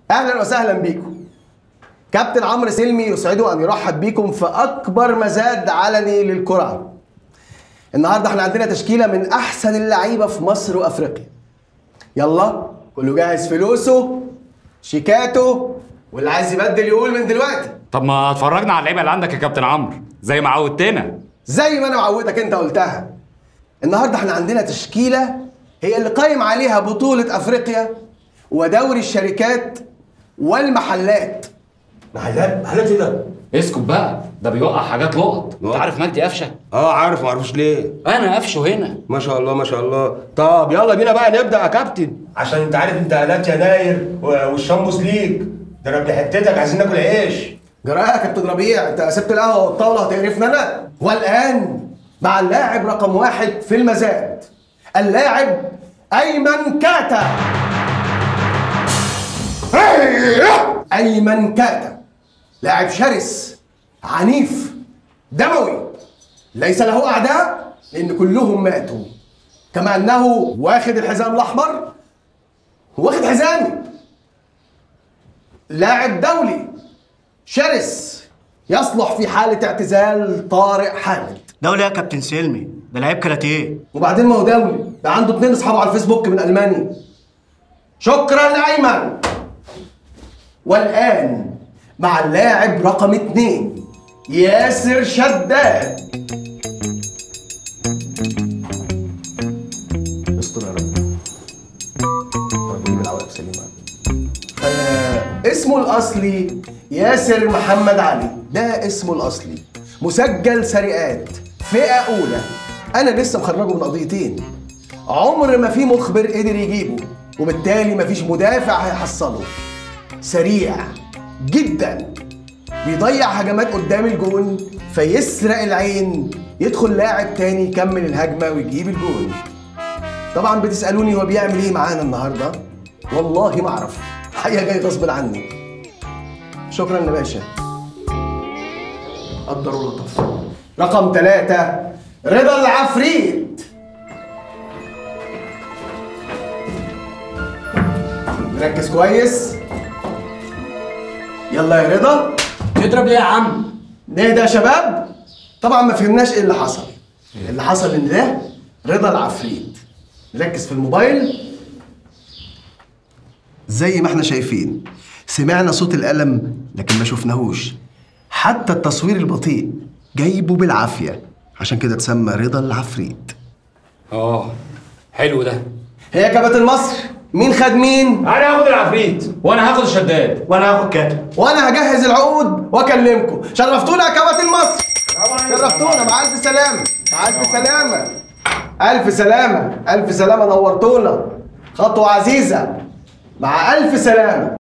اهلا وسهلا بيكم كابتن عمرو سلمي يسعده ان يرحب بيكم في اكبر مزاد علني للكره النهارده احنا عندنا تشكيله من احسن اللعيبه في مصر وافريقيا يلا كله جاهز فلوسه شيكاته واللي عايز يبدل يقول من دلوقتي طب ما اتفرجنا على اللعيبه اللي عندك يا كابتن عمرو زي ما عودتنا زي ما انا معودك انت قلتها النهارده احنا عندنا تشكيله هي اللي قايم عليها بطوله افريقيا ودوري الشركات والمحلات محلات محلات ايه ده؟ اسكت بقى ده بيوقع حاجات لقط انت لقط؟ عارف مجدي قفشه اه عارف معرفوش ليه انا قفشه هنا ما شاء الله ما شاء الله طب يلا بينا بقى نبدا يا كابتن عشان انت عارف انتقالات يناير و- والشامبوس ليج ده انا ابن حتتك عايزين ناكل عيش جراء يا كابتن ربيع انت سبت القهوه والطاوله هتقرفنا انا والان مع اللاعب رقم واحد في المزاد اللاعب ايمن كاتا ايمن كاتا لاعب شرس عنيف دموي ليس له اعداء لان كلهم ماتوا كما انه واخد الحزام الاحمر واخد حزامي لاعب دولي شرس يصلح في حالة اعتزال طارق حامد دولي يا كابتن سلمي ده لعيب كاراتيه وبعدين ما هو دولي ده عنده اتنين اصحابه على الفيسبوك من المانيا شكرا ايمن والان مع اللاعب رقم اتنين ياسر شداد استر يا رب رب يجيب العواقب سليمه آه، اسمه الأصلي ياسر محمد علي ده اسمه الأصلي مسجل سرقات فئة أولى أنا لسه مخرجه من قضيتين عمر ما في مخبر قدر يجيبه وبالتالي مفيش مدافع هيحصله سريع جدا بيضيع هجمات قدام الجون فيسرق العين يدخل لاعب تاني يكمل الهجمة ويجيب الجون طبعا بتسالوني هو بيعمل ايه معانا النهارده والله ما اعرف حقيقه جاي غصب عني شكرا يا باشا قدر ولطف رقم ثلاثة رضا العفريت ركز كويس يلا يا رضا تضرب ليه يا عم؟ نهدى يا شباب طبعا ما فهمناش ايه اللي حصل اللي حصل ان ده رضا العفريت نركز في الموبايل زي ما احنا شايفين سمعنا صوت القلم لكن ما شفناهوش حتى التصوير البطيء جايبه بالعافية عشان كده اتسمى رضا العفريت اه حلو ده هي يا كباتن مصر مين خد مين انا هاخد العفريت وانا هاخد الشداد وانا هاخد كاتب وانا هجهز العقود واكلمكم شرفتونا يا كباتن مصر شرفتونا مع الف سلامه مع الف سلامه الف سلامه الف سلامه نورتونا خطوه عزيزه مع الف سلامه